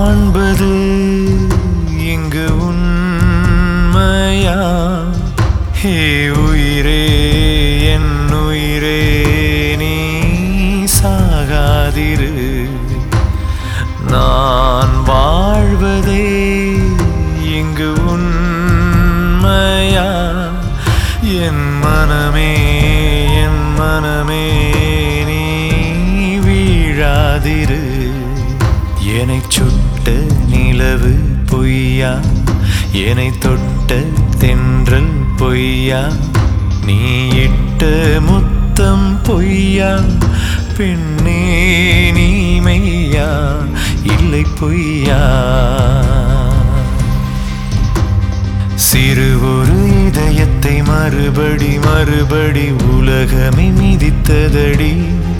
காண்பது இங்கு உண்மையா ஹே உயிரே என் உயிரே நீ சாகாதிரு நான் வாழ்வதே இங்கு உண்மையா என் மனமே என் மனமே நீ வீழாதிரு என்னை சுட்ட நிலவு பொய்யா என்னை தொட்ட தென்றல் பொய்யா நீ இட்ட முத்தம் பொய்யா பெண்ணே நீ மெய்யா இல்லை பொய்யா சிறு ஒரு இதயத்தை மறுபடி மறுபடி உலகமே மிதித்ததடி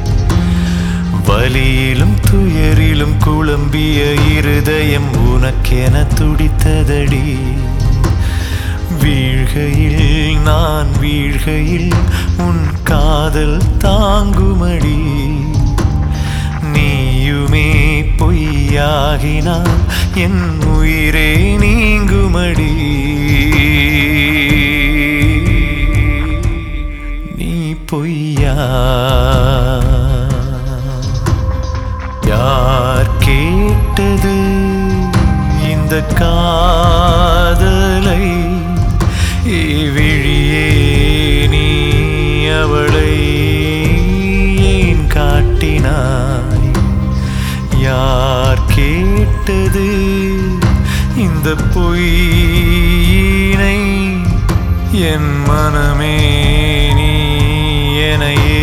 வலியிலும் துயரிலும் குழம்பிய இருதயம் உனக்கென துடித்ததடி வீழ்கையில் நான் வீழ்கையில் உன் காதல் தாங்குமடி நீயுமே பொய்யாகினால் என் உயிரே நீங்குமடி நீ பொய்யா யார் கேட்டது இந்த காதலை விழியே நீ அவளை ஏன் காட்டினாய் யார் கேட்டது இந்த பொய்யினை என் மனமே நீ எனையே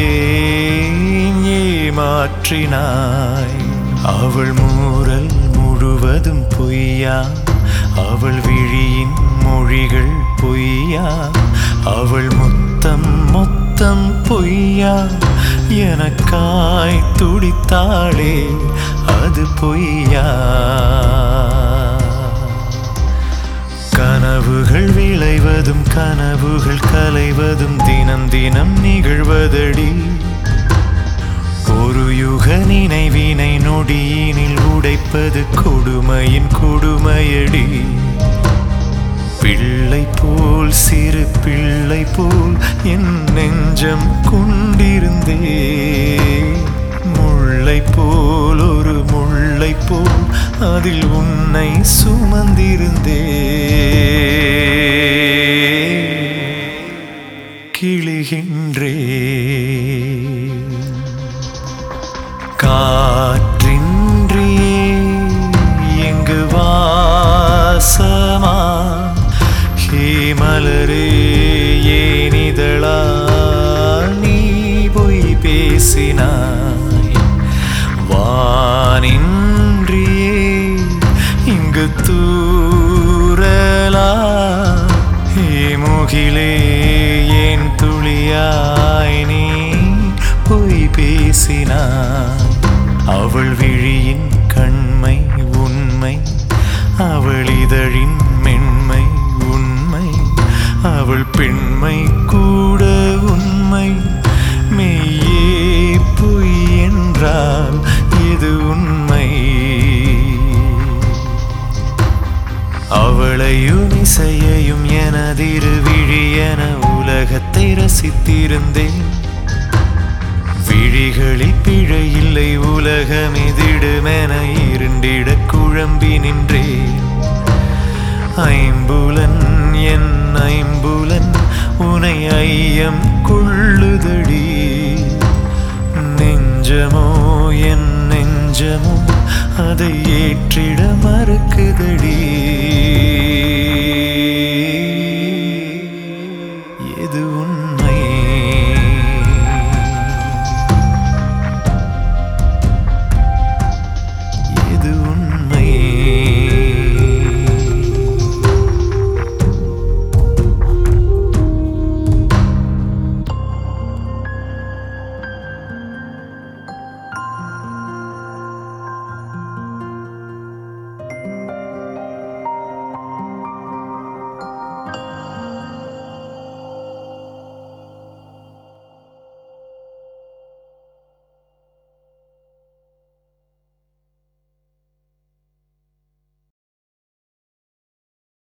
ஏமாற்றினாய் அவள் மூரல் முழுவதும் பொய்யா அவள் விழியின் மொழிகள் பொய்யா அவள் முத்தம் மொத்தம் பொய்யா எனக்காய் துடித்தாளே அது பொய்யா கனவுகள் விளைவதும் கனவுகள் கலைவதும் தினம் தினம் நிகழ்வதடி ஒரு யுக நினைவினை நொடியினில் உடைப்பது கொடுமையின் கொடுமையடி பிள்ளை போல் சிறு பிள்ளை போல் என் நெஞ்சம் கொண்டிருந்தே முல்லை போல் ஒரு முல்லை போல் அதில் உன்னை சுமந்திருந்தே கிழிகின்றே காற்றின்றியே எங்கு வாசமா ஹே மலரே ஏனிதழா நீ பொய் பேசினாய் வானின்றியே இங்கு தூரலா ஹே முகிலே ஏன் துளியாய் நீ பொய் பேசினாய் அவள் விழியின் கண்மை உண்மை அவள் இதழின் மென்மை உண்மை அவள் பெண்மை கூட உண்மை மெய்யே பொய் என்றால் எது உண்மை அவளையும் இசையையும் எனதிரு விழியென உலகத்தை ரசித்திருந்தேன் விழிகளில் பிழையில்லை உலகம் எதிடுமென இருண்டிட குழம்பி நின்றேன் ஐம்புலன் என் ஐம்புலன் உனை ஐயம் கொள்ளுதடி நெஞ்சமோ என் நெஞ்சமோ அதை ஏற்றிட மறுக்குதடி